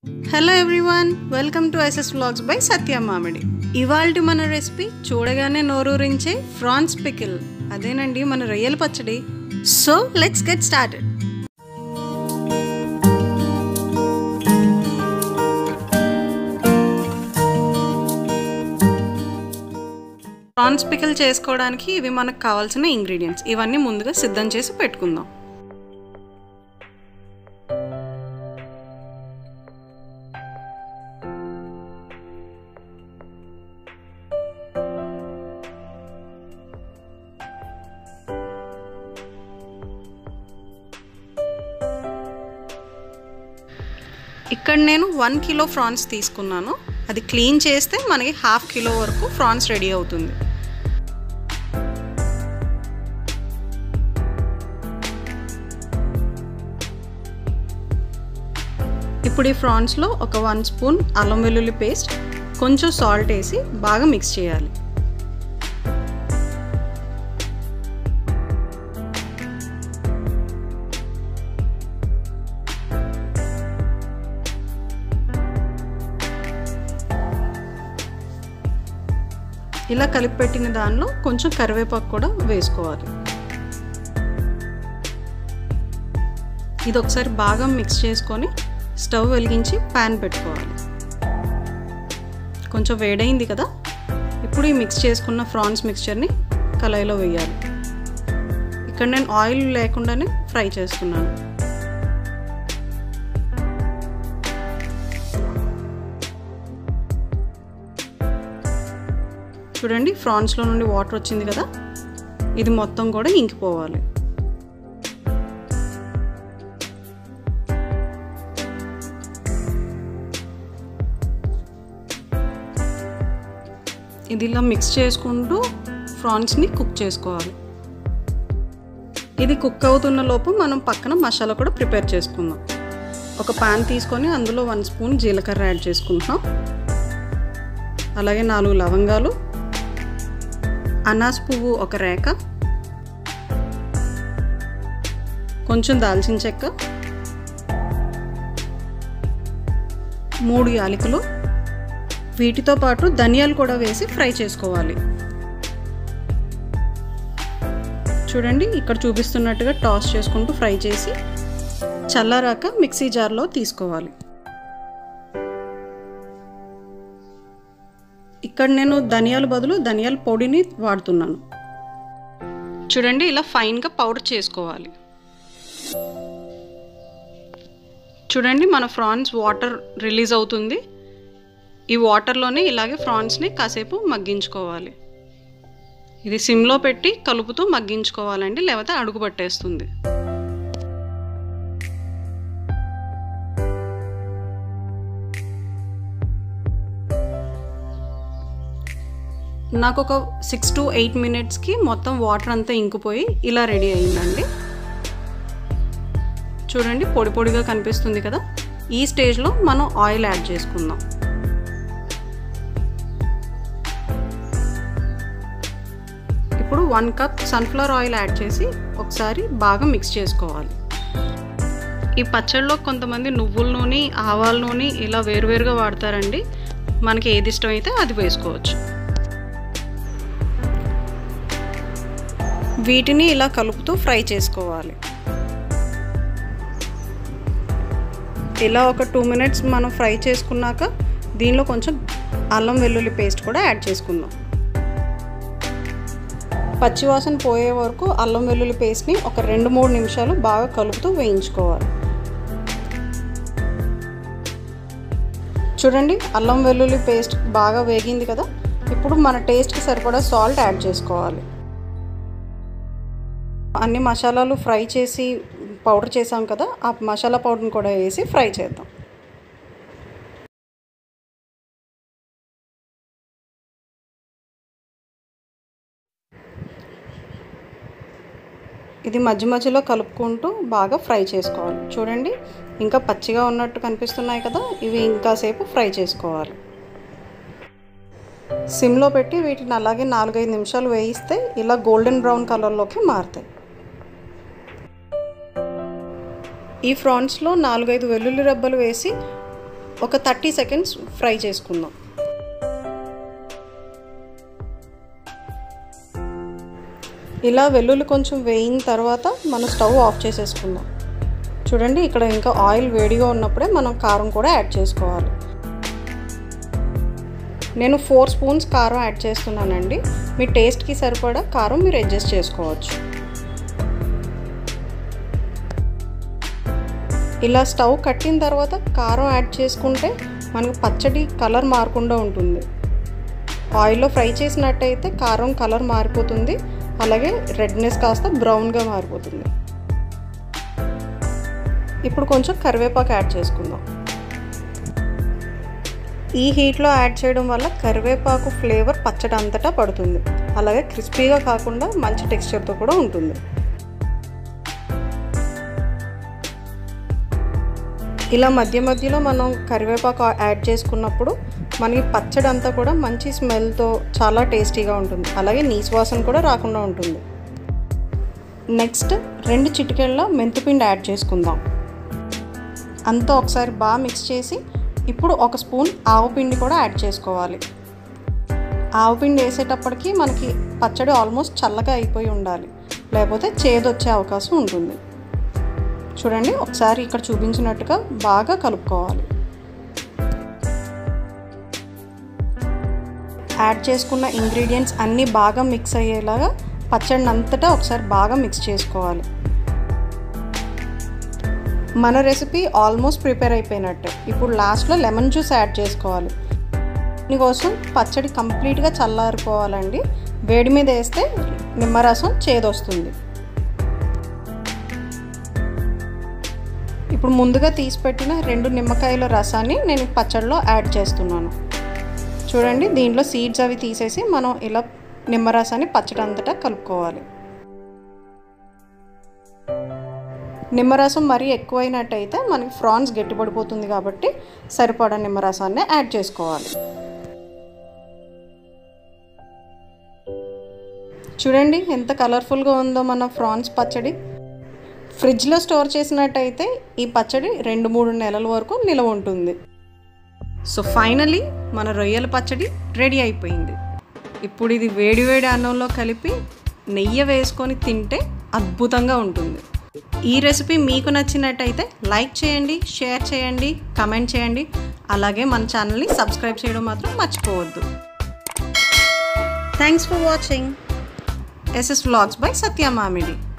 hello everyone welcome to SS vlogs by Satya Mamidi ఇవాల్టి మన recipe చూడగానే నోరూరించే ఫ్రాన్స్ పికిల్ అదేనండి మన రొయ్యల పచ్చడి so let's get started prawns pickle చేసుకోవడానికి ఇవి మనకు కావాల్సిన ఇంగ్రీడియంట్స్ ఇవన్నీ ముందుగా సిద్ధం చేసి పెట్టుకుందాం ఇక్కడ నేను వన్ కిలో ఫ్రాన్స్ తీసుకున్నాను అది క్లీన్ చేస్తే మనకి హాఫ్ కిలో వరకు ఫ్రాన్స్ రెడీ అవుతుంది ఇప్పుడు ఈ ఫ్రాన్స్లో ఒక వన్ స్పూన్ అల్లం వెల్లుల్లి పేస్ట్ కొంచెం సాల్ట్ వేసి బాగా మిక్స్ చేయాలి ఇలా కలిపి పెట్టిన దానిలో కొంచెం కరివేపాకు కూడా వేసుకోవాలి ఇది ఒకసారి బాగా మిక్స్ చేసుకొని స్టవ్ వెలిగించి ప్యాన్ పెట్టుకోవాలి కొంచెం వేడైంది కదా ఇప్పుడు ఈ మిక్స్ చేసుకున్న ఫ్రాన్స్ మిక్స్చర్ని కళాయిలో వేయాలి ఇక్కడ నేను ఆయిల్ లేకుండానే ఫ్రై చేస్తున్నాను చూడండి ఫ్రాన్స్లో నుండి వాటర్ వచ్చింది కదా ఇది మొత్తం కూడా ఇంకిపోవాలి ఇది ఇలా మిక్స్ చేసుకుంటూ ఫ్రాన్స్ని కుక్ చేసుకోవాలి ఇది కుక్ అవుతున్న లోపు మనం పక్కన మసాలా కూడా ప్రిపేర్ చేసుకుందాం ఒక పాన్ తీసుకొని అందులో వన్ స్పూన్ జీలకర్ర యాడ్ చేసుకుంటున్నాం అలాగే నాలుగు లవంగాలు అనాస్ పువ్వు ఒక రేక కొంచెం దాల్చిన చెక్క మూడు యాలకులు వీటితో పాటు ధనియాలు కూడా వేసి ఫ్రై చేసుకోవాలి చూడండి ఇక్కడ చూపిస్తున్నట్టుగా టాస్ చేసుకుంటూ ఫ్రై చేసి చల్లారాక మిక్సీ జార్లో తీసుకోవాలి ఇక్కడ నేను ధనియాల బదులు ధనియాల పొడిని వాడుతున్నాను చూడండి ఇలా ఫైన్గా పౌడర్ చేసుకోవాలి చూడండి మన ఫ్రాన్స్ వాటర్ రిలీజ్ అవుతుంది ఈ వాటర్లోనే ఇలాగే ఫ్రాన్స్ని కాసేపు మగ్గించుకోవాలి ఇది సిమ్లో పెట్టి కలుపుతూ మగ్గించుకోవాలండి లేకపోతే అడుగు పట్టేస్తుంది నాకు ఒక సిక్స్ టు ఎయిట్ మినిట్స్కి మొత్తం వాటర్ అంతా ఇంకిపోయి ఇలా రెడీ అయిందండి చూడండి పొడి పొడిగా కనిపిస్తుంది కదా ఈ స్టేజ్లో మనం ఆయిల్ యాడ్ చేసుకుందాం ఇప్పుడు one cup sunflower oil add చేసి ఒకసారి బాగా మిక్స్ చేసుకోవాలి ఈ పచ్చడిలో కొంతమంది నువ్వుల నూనె ఆవాల నూనె ఇలా వేరువేరుగా వాడతారండి మనకి ఏది ఇష్టమైతే అది వేసుకోవచ్చు వీటిని ఇలా కలుపుతూ ఫ్రై చేసుకోవాలి ఇలా ఒక టూ మినిట్స్ మనం ఫ్రై చేసుకున్నాక దీనిలో కొంచెం అల్లం వెల్లుల్లి పేస్ట్ కూడా యాడ్ చేసుకుందాం పచ్చివాసన పోయే వరకు అల్లం వెల్లుల్లి పేస్ట్ని ఒక రెండు మూడు నిమిషాలు బాగా కలుపుతూ వేయించుకోవాలి చూడండి అల్లం వెల్లుల్లి పేస్ట్ బాగా వేగింది కదా ఇప్పుడు మన టేస్ట్కి సరిపడా సాల్ట్ యాడ్ చేసుకోవాలి అన్ని మసాలాలు ఫ్రై చేసి పౌడర్ చేసాం కదా ఆ మసాలా పౌడర్ని కూడా వేసి ఫ్రై చేద్దాం ఇది మధ్య మధ్యలో కలుపుకుంటూ బాగా ఫ్రై చేసుకోవాలి చూడండి ఇంకా పచ్చిగా ఉన్నట్టు కనిపిస్తున్నాయి కదా ఇవి ఇంకాసేపు ఫ్రై చేసుకోవాలి సిమ్లో పెట్టి వీటిని అలాగే నాలుగైదు నిమిషాలు వేయిస్తే ఇలా గోల్డెన్ బ్రౌన్ కలర్లోకి మారుతాయి ఈ ఫ్రాన్స్లో నాలుగైదు వెల్లుల్లి రెబ్బలు వేసి ఒక థర్టీ సెకండ్స్ ఫ్రై చేసుకుందాం ఇలా వెల్లుల్లి కొంచెం వేయిన తర్వాత మనం స్టవ్ ఆఫ్ చేసేసుకుందాం చూడండి ఇక్కడ ఇంకా ఆయిల్ వేడిగా ఉన్నప్పుడే మనం కారం కూడా యాడ్ చేసుకోవాలి నేను ఫోర్ స్పూన్స్ కారం యాడ్ చేస్తున్నానండి మీ టేస్ట్కి సరిపడా కారం మీరు అడ్జస్ట్ చేసుకోవచ్చు ఇలా స్టవ్ కట్టిన తర్వాత కారం యాడ్ చేసుకుంటే మనకు పచ్చడి కలర్ మారకుండా ఉంటుంది ఆయిల్లో ఫ్రై చేసినట్టయితే కారం కలర్ మారిపోతుంది అలాగే రెడ్నెస్ కాస్త బ్రౌన్గా మారిపోతుంది ఇప్పుడు కొంచెం కరివేపాకు యాడ్ చేసుకుందాం ఈ హీట్లో యాడ్ చేయడం వల్ల కరివేపాకు ఫ్లేవర్ పచ్చడి అంతటా పడుతుంది అలాగే క్రిస్పీగా కాకుండా మంచి టెక్స్చర్తో కూడా ఉంటుంది ఇలా మధ్య మధ్యలో మనం కరివేపాకు యాడ్ చేసుకున్నప్పుడు మనకి పచ్చడి అంతా కూడా మంచి స్మెల్తో చాలా టేస్టీగా ఉంటుంది అలాగే నీసువాసన కూడా రాకుండా ఉంటుంది నెక్స్ట్ రెండు చిటికెళ్ళ మెంతిపిండి యాడ్ చేసుకుందాం అంతా ఒకసారి బాగా మిక్స్ చేసి ఇప్పుడు ఒక స్పూన్ ఆవుపిండి కూడా యాడ్ చేసుకోవాలి ఆవుపిండి వేసేటప్పటికి మనకి పచ్చడి ఆల్మోస్ట్ చల్లగా అయిపోయి ఉండాలి లేకపోతే చేదు వచ్చే అవకాశం ఉంటుంది చూడండి ఒకసారి ఇక్కడ చూపించినట్టుగా బాగా కలుపుకోవాలి యాడ్ చేసుకున్న ఇంగ్రీడియంట్స్ అన్నీ బాగా మిక్స్ అయ్యేలాగా పచ్చడిని అంతటా ఒకసారి బాగా మిక్స్ చేసుకోవాలి మన రెసిపీ ఆల్మోస్ట్ ప్రిపేర్ అయిపోయినట్టే ఇప్పుడు లాస్ట్లో లెమన్ జ్యూస్ యాడ్ చేసుకోవాలి దీనికోసం పచ్చడి కంప్లీట్గా చల్లారిపోవాలండి వేడి మీద వేస్తే నిమ్మరసం చేదొస్తుంది ఇప్పుడు ముందుగా తీసిపెట్టిన రెండు నిమ్మకాయల రసాన్ని నేను పచ్చడిలో యాడ్ చేస్తున్నాను చూడండి దీంట్లో సీడ్స్ అవి తీసేసి మనం ఇలా నిమ్మరసాన్ని పచ్చడి అంతటా కలుపుకోవాలి నిమ్మరసం మరీ ఎక్కువైనట్టయితే మనకి ఫ్రాన్స్ గట్టిపడిపోతుంది కాబట్టి సరిపడా నిమ్మరసాన్ని యాడ్ చేసుకోవాలి చూడండి ఎంత కలర్ఫుల్గా ఉందో మన ఫ్రాన్స్ పచ్చడి ఫ్రిడ్జ్లో స్టోర్ చేసినట్టయితే ఈ పచ్చడి రెండు మూడు నెలల వరకు నిలవ ఉంటుంది సో ఫైనలీ మన రొయ్యల పచ్చడి రెడీ అయిపోయింది ఇప్పుడు ఇది వేడివేడి అన్నంలో కలిపి నెయ్యి వేసుకొని తింటే అద్భుతంగా ఉంటుంది ఈ రెసిపీ మీకు నచ్చినట్టయితే లైక్ చేయండి షేర్ చేయండి కమెంట్ చేయండి అలాగే మన ఛానల్ని సబ్స్క్రైబ్ చేయడం మాత్రం మర్చిపోవద్దు thanks for watching SS vlogs by Satya మామిడి